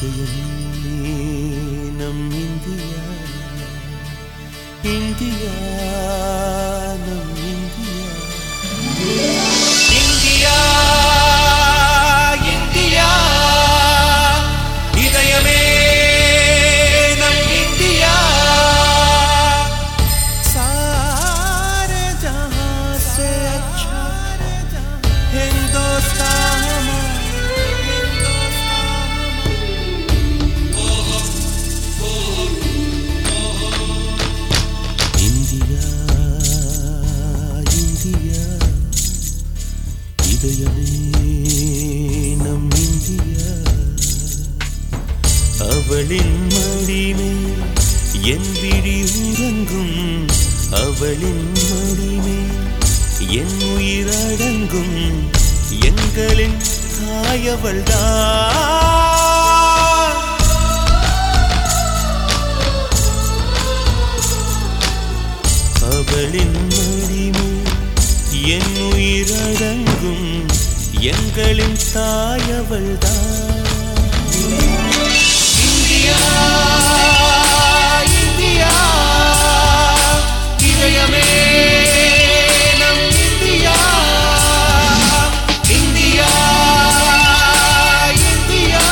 இதயமே நம் India India நம் இந்தியா இந்தியா இந்தியா இதயமே நம் இந்தியா सारे जहां से अच्छा हिंदुस्तान இந்தியா இந்தியா இதயமே நம் இந்தியா அவளின் மடிமேல் என் விழி உறங்கும் அவளின் மடிமேல் என் உயிர் அடங்கும் எங்களின் தாயவள்தான் அவளின் மடிமேல் என் உயிர் அடங்கும் எங்களின் தாயவள்தான் இந்தியா இந்தியா இதயமே நம் இந்தியா இந்தியா இந்தியா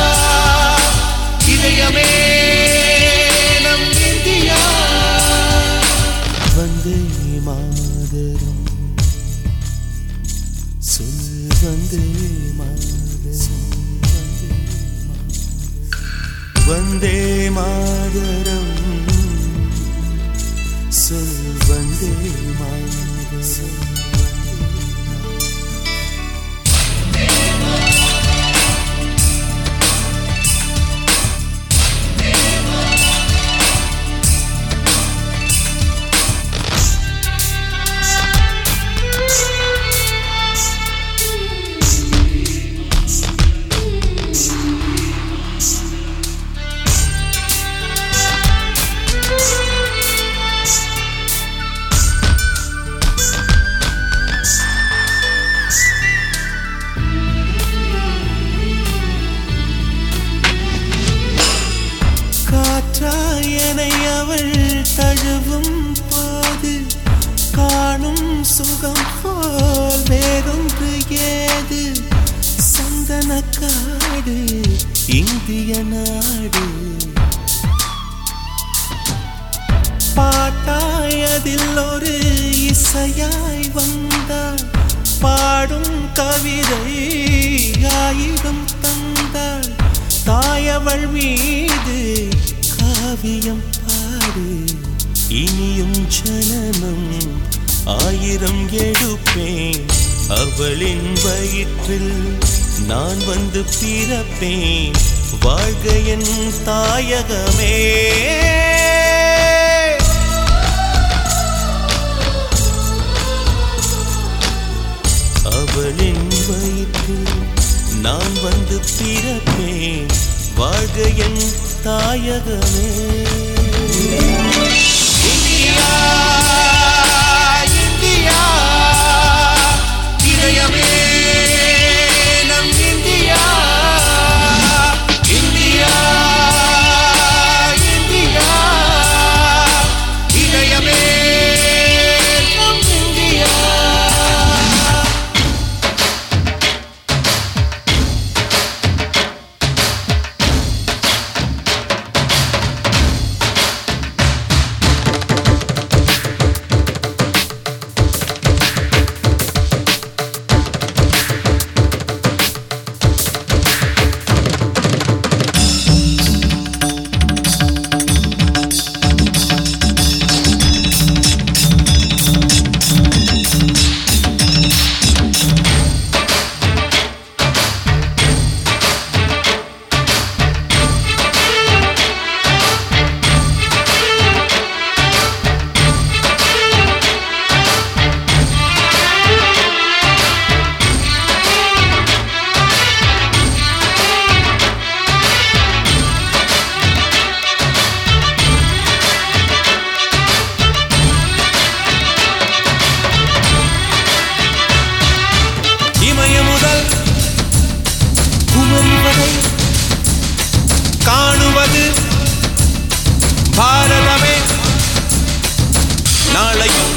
இதயமே நம் இந்தியா வந்தே மாதரம் சொல் வந்தே மாதரம் வந்தே மாதரம் சொல் வந்தே மாதரம் காற்றாயனை அவள் தழுவும் போது காணும் சுகம் போல் வேறொன்று ஏது சந்தனக்காடு இந்திய நாடு பாட்டாய் அதில் ஒரு இசையாய் வந்தாள் பாடும் கவிதை ஆயிரம் தந்தாள் தாயவள் மீது காவியம் பாடு இனியும் ஜனனம் ஆயிரம் எடுப்பேன் அவளின் வயிற்றில் நான் வந்து பிறப்பேன் வாழ்க என் தாயகமே அவளின் வயிற்றில் நான் வந்து பிறப்பேன் வாழ்க என் தாயகமே இந்தியா இந்தியா இதயமே நம் இந்தியா இந்தியா இந்தியா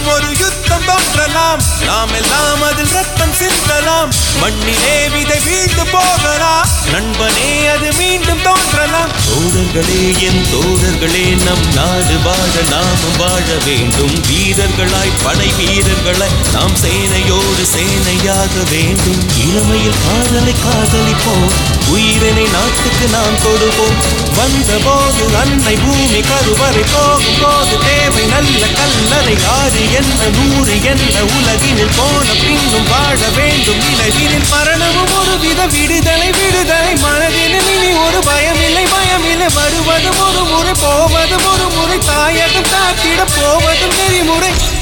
ஒரு யுத்தம் தோன்றலாம் நாம் எல்லாம் அதில் ரத்தம் சிந்தலாம் மண்ணிலே விதை வீழ்ந்து போகலாம் நண்பனே அது மீண்டும் தோன்றலாம் தோழர்களே என் தோழர்களே நம் நாடு வாழ நாமும் வாழ வேண்டும் வீரர்களாய் படை வீரர்களாய் நாம் சேனையோடு சேனையாக வேண்டும் இளமையில் காதலை காதலிப்போம் உயிரினை நாட்டுக்கு நாம் கொடுப்போம் வந்தபோது அன்னை பூமி கருவறை போகும் போது தேவை நல்ல கல்லறை ஆறு என்ன நூறு என்ன உலகினில் போன பின்னும் வாழ வேண்டும் நிலவினில் மரணமும் ஒரு வித விடுதலை விடுதலை மனதினில் இனி ஒரு பயமில்லை பயமில்லை வருவதும் ஒரு முறை போவதும் ஒரு முறை தாயகம் காத்திட போவதும் நெறிமுறை